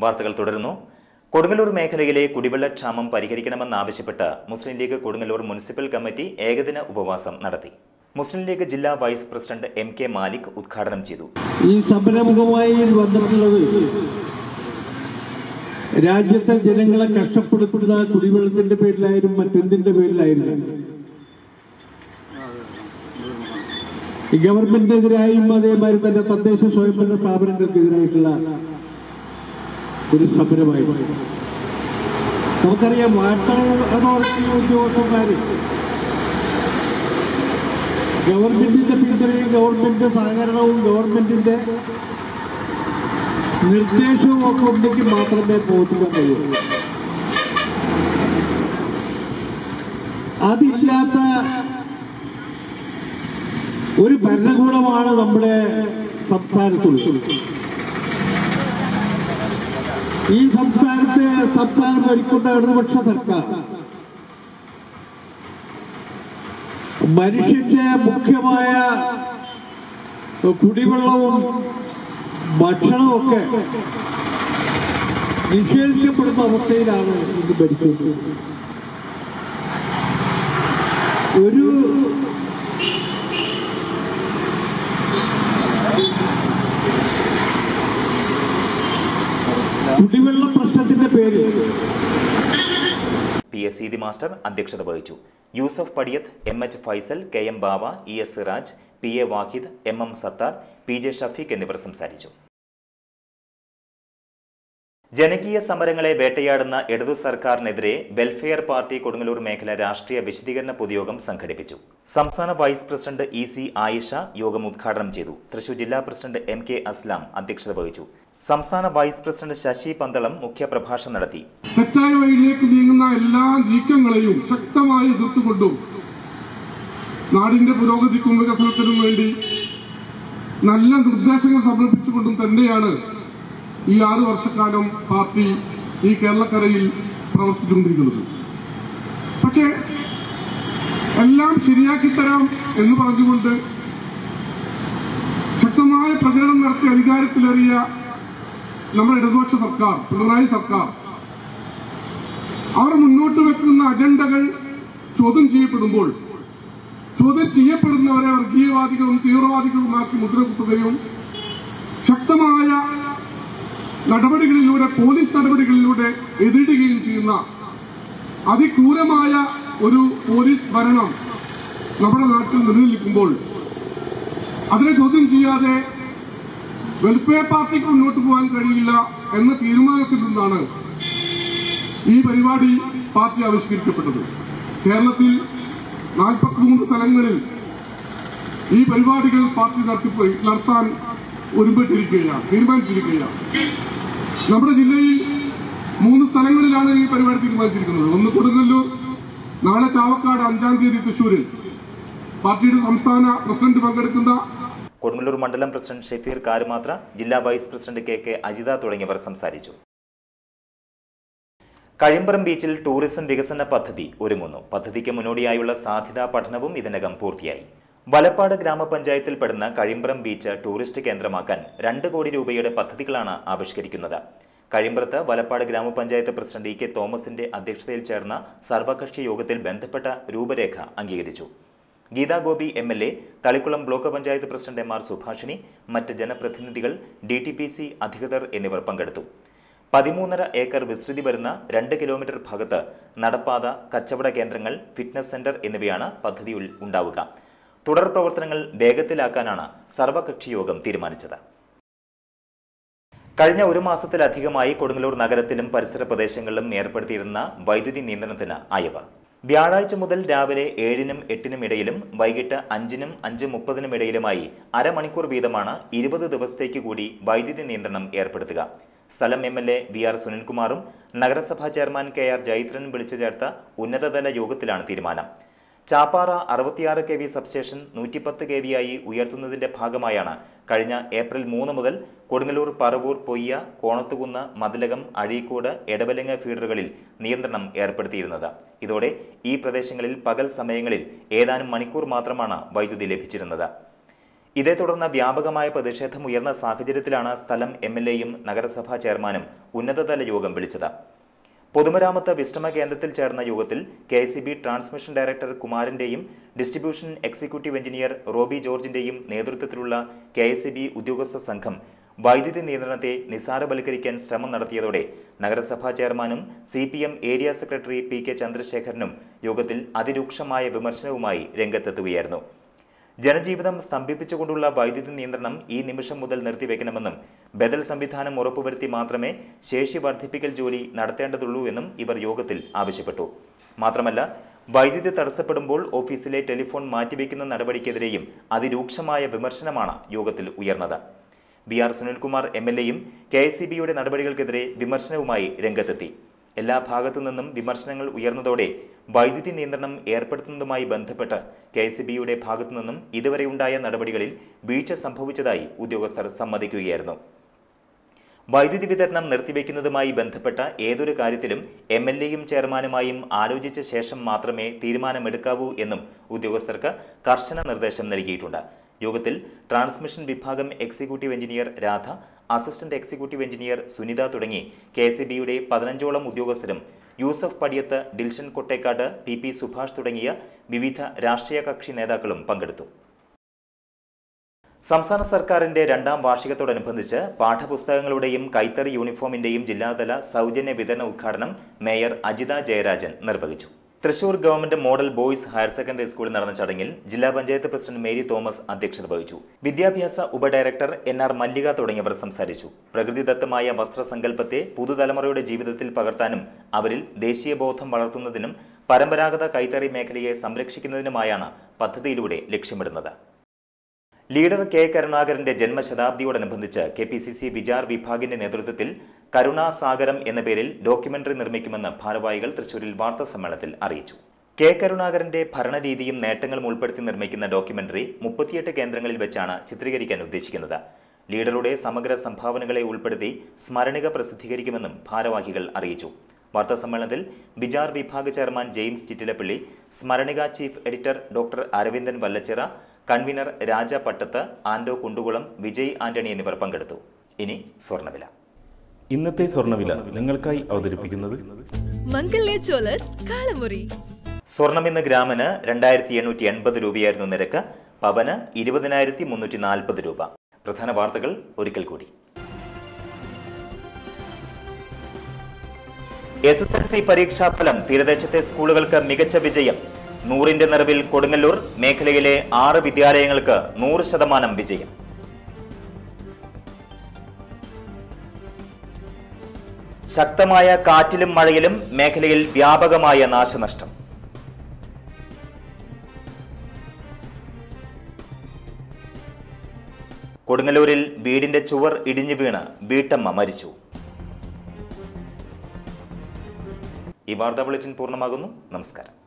വാർത്തകൾ തുടരുന്നു കൊടുങ്ങല്ലൂർ മേഖലയിലെ കുടിവെള്ളക്ഷാമം പരിഹരിക്കണമെന്നാവശ്യപ്പെട്ട് മുസ്ലിം ലീഗ് കൊടുങ്ങല്ലൂർ മുനിസിപ്പൽ കമ്മിറ്റി ഏകദിന ഉപവാസം നടത്തി മുസ്ലിം ലീഗ് ജില്ലാ vice president M K Malik ഉദ്ഘാടനം ചെയ്തു ഈ സമരമുഖമായി വന്നിട്ടുള്ളത് രാജ്യത്തെ ജനങ്ങളെ കഷ്ടപ്പെടുത്തുന്ന കുടിവെള്ളത്തിന്റെ പേരിലായാലും മറ്റെന്തിന്റെ പേരിലായിരുന്നു ഈ ഗവൺമെന്റിനെതിരായും അതേമാതിരി തന്നെ തദ്ദേശ സ്വയംഭരണ സ്ഥാപനങ്ങൾക്കെതിരായിട്ടുള്ള ഒരു സമരമായിരുന്നു നമുക്കറിയാം വാട്ടർ അതോറിറ്റി ഉദ്യോഗസ്ഥന്മാര് ഗവൺമെന്റിന്റെ പിന്തുണയും ഗവൺമെന്റ് സഹകരണവും ഗവൺമെന്റിന്റെ നിർദ്ദേശവും ഒക്കെ ഉണ്ടെങ്കിൽ മാത്രമേ പ്രവർത്തിക്കാൻ കഴിയൂ അതില്ലാത്ത ഒരു ഭരണകൂടമാണ് നമ്മുടെ സംസ്ഥാനത്തുള്ളത് ഈ സംസ്ഥാനത്തെ സംസ്ഥാനം ഭരിക്കുന്ന ഇടതുപക്ഷ സർക്കാർ മനുഷ്യന്റെ മുഖ്യമായ കുടിവെള്ളവും ഭക്ഷണവും ഒക്കെ നിഷേധിക്കപ്പെടുന്ന അവസ്ഥയിലാണ് ഇത് ഭരിക്കുന്നത് ഒരു കുടിവെള്ള പ്രശ്നത്തിന്റെ പേര് പി എസ് സീതി മാസ്റ്റർ അധ്യക്ഷത വഹിച്ചു Yusuf Padiyath M H Faisal K M Bava E S Siraj P A Vahid M M Sathar P J Shafeeq എന്നിവർ സംസാരിച്ചു ജനകീയ സമരങ്ങളെ വേട്ടയാടുന്ന ഇടതു സർക്കാരിനെതിരെ വെൽഫെയർ പാർട്ടി കൊടുങ്ങല്ലൂർ മേഖല രാഷ്ട്രീയ വിശദീകരണ പൊതുയോഗം സംഘടിപ്പിച്ചു സംസ്ഥാന vice president E C Ayisha യോഗം ഉദ്ഘാടനം ചെയ്തു തൃശൂർ ജില്ലാ പ്രസിഡന്റ് എം കെ അസ്ലാം അധ്യക്ഷത വഹിച്ചു സംസ്ഥാന വൈസ് പ്രസിഡന്റ് ശശി പന്തളം മുഖ്യപ്രഭാഷണം നടത്തി തെറ്റായ വഴിയിലേക്ക് നീങ്ങുന്ന എല്ലാ നീക്കങ്ങളെയും ശക്തമായി എതിർത്തുകൊണ്ടും നാടിന്റെ പുരോഗതിക്കും വികസനത്തിനും വേണ്ടി നല്ല നിർദ്ദേശങ്ങൾ സമർപ്പിച്ചുകൊണ്ടും തന്നെയാണ് ഈ ആറ് വർഷക്കാലം പാർട്ടി ഈ കേരളക്കരയിൽ പ്രവർത്തിച്ചുകൊണ്ടിരിക്കുന്നത് പക്ഷേ എല്ലാം ശരിയാക്കി തരാം എന്ന് പറഞ്ഞുകൊണ്ട് ശക്തമായ പ്രചരണം നടത്തി അധികാരത്തിലേറിയ നമ്മുടെ ഇടതുപക്ഷ സർക്കാർ പിണറായി സർക്കാർ അവർ മുന്നോട്ട് വെക്കുന്ന അജണ്ടകൾ ചോദ്യം ചെയ്യപ്പെടുമ്പോൾ ചോദ്യം ചെയ്യപ്പെടുന്നവരെ വർഗീയവാദികളും തീവ്രവാദികളുമാക്കി മുദ്രകുത്തുകയും ശക്തമായ നടപടികളിലൂടെ പോലീസ് നടപടികളിലൂടെ എതിരിടുകയും ചെയ്യുന്ന അതിക്രൂരമായ ഒരു പോലീസ് ഭരണം നമ്മുടെ നാട്ടിൽ നിലനിൽക്കുമ്പോൾ അതിനെ ചോദ്യം ചെയ്യാതെ വെൽഫെയർ പാർട്ടിക്ക് മുന്നോട്ട് പോകാൻ കഴിയില്ല എന്ന തീരുമാനത്തിൽ നിന്നാണ് ഈ പരിപാടി പാർട്ടി ആവിഷ്കരിക്കപ്പെട്ടത് കേരളത്തിൽ നാൽപ്പത്തിമൂന്ന് സ്ഥലങ്ങളിൽ ഈ പരിപാടികൾ പാർട്ടി നടത്തിപ്പോയി നടത്താൻ ഒരുമ്പെട്ടിരിക്കുകയാണ് തീരുമാനിച്ചിരിക്കുകയാണ് നമ്മുടെ ജില്ലയിൽ മൂന്ന് സ്ഥലങ്ങളിലാണ് ഈ പരിപാടി തീരുമാനിച്ചിരിക്കുന്നത് ഒന്ന് കൊടുങ്ങല്ലൂർ നാളെ ചാവക്കാട് അഞ്ചാം തീയതി തൃശൂരിൽ പാർട്ടിയുടെ സംസ്ഥാന പ്രസിഡന്റ് പങ്കെടുക്കുന്ന കൊടുങ്ങല്ലൂർ മണ്ഡലം പ്രസിഡന്റ് ഷെഫീർ കാരുമാത്ര ജില്ലാ vice president K K Ajitha തുടങ്ങിയവർ സംസാരിച്ചു കഴിമ്പറം ബീച്ചിൽ ടൂറിസം വികസന പദ്ധതി ഒരുങ്ങുന്നു പദ്ധതിക്ക് മുന്നോടിയായുള്ള സാധ്യതാ പഠനവും ഇതിനകം പൂർത്തിയായി വലപ്പാട് ഗ്രാമപഞ്ചായത്തിൽ പെടുന്ന കഴിമ്പറം ബീച്ച് ടൂറിസ്റ്റ് കേന്ദ്രമാക്കാൻ രണ്ട് കോടി രൂപയുടെ പദ്ധതികളാണ് ആവിഷ്കരിക്കുന്നത് കഴിമ്പറത്ത് വലപ്പാട് ഗ്രാമപഞ്ചായത്ത് പ്രസിഡന്റ് ഇ കെ തോമസിന്റെ അധ്യക്ഷതയിൽ ചേർന്ന സർവകക്ഷി യോഗത്തിൽ ബന്ധപ്പെട്ട രൂപരേഖ അംഗീകരിച്ചു Geetha Gopi M L A Thalikulam block panchayat president M R Subhashini മറ്റ് ജനപ്രതിനിധികൾ ഡി ടി പി സി അധികൃതർ എന്നിവർ പങ്കെടുത്തു പതിമൂന്നര ഏക്കർ വിസ്തൃതി വരുന്ന രണ്ട് കിലോമീറ്റർ ഭാഗത്ത് നടപ്പാത കച്ചവട കേന്ദ്രങ്ങൾ ഫിറ്റ്നസ് സെന്റർ എന്നിവയാണ് പദ്ധതിയിൽ ഉണ്ടാവുക തുടർ പ്രവർത്തനങ്ങൾ വേഗത്തിലാക്കാനാണ് സർവകക്ഷി യോഗം തീരുമാനിച്ചത് കഴിഞ്ഞ ഒരു മാസത്തിലധികമായി കൊടുങ്ങല്ലൂർ നഗരത്തിലും പരിസര പ്രദേശങ്ങളിലും ഏർപ്പെടുത്തിയിരുന്ന വൈദ്യുതി നിയന്ത്രണത്തിന് അയവ് വ്യാഴാഴ്ച മുതൽ രാവിലെ ഏഴിനും എട്ടിനും ഇടയിലും വൈകിട്ട് അഞ്ചിനും അഞ്ച് മുപ്പതിനും ഇടയിലുമായി അരമണിക്കൂർ വീതമാണ് ഇരുപത് ദിവസത്തേക്ക് കൂടി വൈദ്യുതി നിയന്ത്രണം ഏർപ്പെടുത്തുക സ്ഥലം M L A V R സുനിൽകുമാറും നഗരസഭാ ചെയർമാൻ കെ ആർ ജൈത്രനും വിളിച്ചു ചേർത്ത ഉന്നതതല യോഗത്തിലാണ് തീരുമാനം ചാപ്പാറ അറുപത്തിയാറ് കെ വി സബ്സ്റ്റേഷൻ നൂറ്റിപ്പത്ത് കെ വിയായി ഉയർത്തുന്നതിന്റെ ഭാഗമായാണ് കഴിഞ്ഞ ഏപ്രിൽ മൂന്ന് മുതൽ കൊടുങ്ങല്ലൂർ പറവൂർ പൊയ്യ കോണത്തുകുന്ന് മതിലകം അഴീക്കോട് എടവലങ്ങ ഫീഡറുകളിൽ നിയന്ത്രണം ഏർപ്പെടുത്തിയിരുന്നത് ഇതോടെ ഈ പ്രദേശങ്ങളിൽ പകൽ സമയങ്ങളിൽ ഏതാനും മണിക്കൂർ മാത്രമാണ് വൈദ്യുതി ലഭിച്ചിരുന്നത് ഇതേ തുടർന്ന് വ്യാപകമായ പ്രതിഷേധം ഉയർന്ന സാഹചര്യത്തിലാണ് സ്ഥലം എം എൽ എയും നഗരസഭാ ചെയർമാനും ഉന്നതതല യോഗം വിളിച്ചത് പൊതുമരാമത്ത് വിശ്രമ കേന്ദ്രത്തിൽ ചേർന്ന യോഗത്തിൽ K C B transmission director കുമാരന്റെയും ഡിസ്ട്രിബ്യൂഷൻ എക്സിക്യൂട്ടീവ് എഞ്ചിനീയർ റോബി ജോർജിന്റെയും നേതൃത്വത്തിലുള്ള കെ എസ് ബി ഉദ്യോഗസ്ഥ സംഘം വൈദ്യുതി നിയന്ത്രണത്തെ നിസാരവൽക്കരിക്കാൻ ശ്രമം നടത്തിയതോടെ നഗരസഭാ ചെയർമാനും C P M area secretary P K ചന്ദ്രശേഖരനും യോഗത്തിൽ അതിരൂക്ഷമായ വിമർശനവുമായി രംഗത്തെത്തുകയായിരുന്നു ജനജീവിതം സ്തംഭിപ്പിച്ചുകൊണ്ടുള്ള വൈദ്യുതി നിയന്ത്രണം ഈ നിമിഷം മുതൽ നിർത്തിവെക്കണമെന്നും ബദൽ സംവിധാനം ഉറപ്പുവരുത്തി മാത്രമേ ശേഷി വർദ്ധിപ്പിക്കൽ ജോലി നടത്തേണ്ടതുള്ളൂ എന്നും ഇവർ യോഗത്തിൽ ആവശ്യപ്പെട്ടു മാത്രമല്ല വൈദ്യുതി തടസ്സപ്പെടുമ്പോൾ ഓഫീസിലെ ടെലിഫോൺ മാറ്റിവെക്കുന്ന നടപടിക്കെതിരെയും അതിരൂക്ഷമായ വിമർശനമാണ് യോഗത്തിൽ ഉയർന്നത് B R Sunilkumar M L എയും കെ എസ് സി ബിയുടെ നടപടികൾക്കെതിരെ വിമർശനവുമായി രംഗത്തെത്തി എല്ലാ ഭാഗത്തു നിന്നും വിമർശനങ്ങൾ ഉയർന്നതോടെ വൈദ്യുതി നിയന്ത്രണം ഏർപ്പെടുത്തുന്നതുമായി ബന്ധപ്പെട്ട് കെ എസ് ബിയുടെ ഭാഗത്തു നിന്നും ഇതുവരെയുണ്ടായ നടപടികളിൽ വീഴ്ച സംഭവിച്ചതായി ഉദ്യോഗസ്ഥർ സമ്മതിക്കുകയായിരുന്നു വൈദ്യുതി വിതരണം നിർത്തിവെക്കുന്നതുമായി ബന്ധപ്പെട്ട ഏതൊരു കാര്യത്തിലും എം എൽ എയും ചെയർമാനുമായും ആലോചിച്ച ശേഷം മാത്രമേ തീരുമാനമെടുക്കാവൂ എന്നും ഉദ്യോഗസ്ഥർക്ക് കർശന നിർദ്ദേശം നൽകിയിട്ടുണ്ട് യോഗത്തിൽ ട്രാൻസ്മിഷൻ വിഭാഗം executive engineer Radha assistant executive engineer Sunitha തുടങ്ങി കെ എസ് ബിയുടെ പതിനഞ്ചോളം ഉദ്യോഗസ്ഥരും യൂസഫ് പടിയത്ത് ഡിൽഷൻ കൊട്ടേക്കാട് പി പി സുഭാഷ് തുടങ്ങിയ വിവിധ രാഷ്ട്രീയ കക്ഷി നേതാക്കളും പങ്കെടുത്തു സംസ്ഥാന സർക്കാരിന്റെ രണ്ടാം വാർഷികത്തോടനുബന്ധിച്ച് പാഠപുസ്തകങ്ങളുടെയും കൈത്തറി യൂണിഫോമിന്റെയും ജില്ലാതല സൗജന്യ വിതരണ ഉദ്ഘാടനം മേയർ അജിത ജയരാജൻ നിർവഹിച്ചു Thrissur government model boys higher secondary സ്കൂളിൽ നടന്ന ചടങ്ങിൽ ജില്ലാ പഞ്ചായത്ത് പ്രസിഡന്റ് മേരി തോമസ് അധ്യക്ഷത വഹിച്ചു വിദ്യാഭ്യാസ ഉപഡയറക്ടർ എൻ ആർ മല്ലിക തുടങ്ങിയവർ സംസാരിച്ചു പ്രകൃതിദത്തമായ വസ്ത്രസങ്കല്പത്തെ പുതുതലമുറയുടെ ജീവിതത്തിൽ പകർത്താനും അവരിൽ ദേശീയബോധം വളർത്തുന്നതിനും പരമ്പരാഗത കൈത്തറി മേഖലയെ സംരക്ഷിക്കുന്നതിനുമായാണ് പദ്ധതിയിലൂടെ ലക്ഷ്യമിടുന്നത് ലീഡർ കെ കരുണാകരന്റെ ജന്മശതാബ്ദിയോടനുബന്ധിച്ച് K P C C Vichar വിഭാഗിന്റെ നേതൃത്വത്തിൽ കരുണാസാഗരം എന്ന പേരിൽ ഡോക്യുമെന്ററി നിർമ്മിക്കുമെന്ന് ഭാരവാഹികൾ തൃശൂരിൽ വാർത്താ സമ്മേളനത്തിൽ അറിയിച്ചു കെ കരുണാകരന്റെ ഭരണരീതിയും നേട്ടങ്ങളും ഉൾപ്പെടുത്തി നിർമ്മിക്കുന്ന ഡോക്യുമെന്ററി മുപ്പത്തിയെട്ട് കേന്ദ്രങ്ങളിൽ വെച്ചാണ് ചിത്രീകരിക്കാൻ ഉദ്ദേശിക്കുന്നത് ലീഡറുടെ സമഗ്ര സംഭാവനകളെ ഉൾപ്പെടുത്തി സ്മരണിക പ്രസിദ്ധീകരിക്കുമെന്നും ഭാരവാഹികൾ അറിയിച്ചു വാർത്താ സമ്മേളനത്തിൽ ബിജാർ വിഭാഗ് ചെയർമാൻ ജെയിംസ് ചിറ്റിലപ്പള്ളി സ്മരണിക chief editor doctor Aravindan Vallachira convener Raja Pattath Anto Kundukulam Vijay Antony എന്നിവർ പങ്കെടുത്തു ഇനി സ്വർണ്ണവില ഇന്നത്തെ സ്വർണ്ണവില നിങ്ങൾക്കായി അവതരിപ്പിക്കുന്നത് മംഗല്യ ജ്വല്ലേഴ്സ് കാളമുറി സ്വർണം ഇന്ന് ഗ്രാമിന് രണ്ടായിരത്തി എണ്ണൂറ്റി എൺപത് രൂപയായിരുന്നു നിരക്ക് പവന് ഇരുപതിനായിരത്തി മുന്നൂറ്റി നാൽപ്പത് രൂപ പ്രധാന വാർത്തകൾ ഒരിക്കൽ കൂടി എസ് എസ് എൽ സി പരീക്ഷാഫലം തീരദേശത്തെ സ്കൂളുകൾക്ക് മികച്ച വിജയം നൂറിന്റെ നിറവിൽ കൊടുങ്ങല്ലൂർ മേഖലയിലെ ആറ് വിദ്യാലയങ്ങൾക്ക് നൂറ് ശതമാനം വിജയം ശക്തമായ കാറ്റിലും മഴയിലും മേഖലയിൽ വ്യാപകമായ നാശനഷ്ടം കൊടുങ്ങല്ലൂരിൽ വീടിന്റെ ചുവർ ഇടിഞ്ഞു വീണ് വീട്ടമ്മ മരിച്ചു ഈ വാർത്താ ബുള്ളറ്റിൻ പൂർണ്ണമാകുന്നു നമസ്കാരം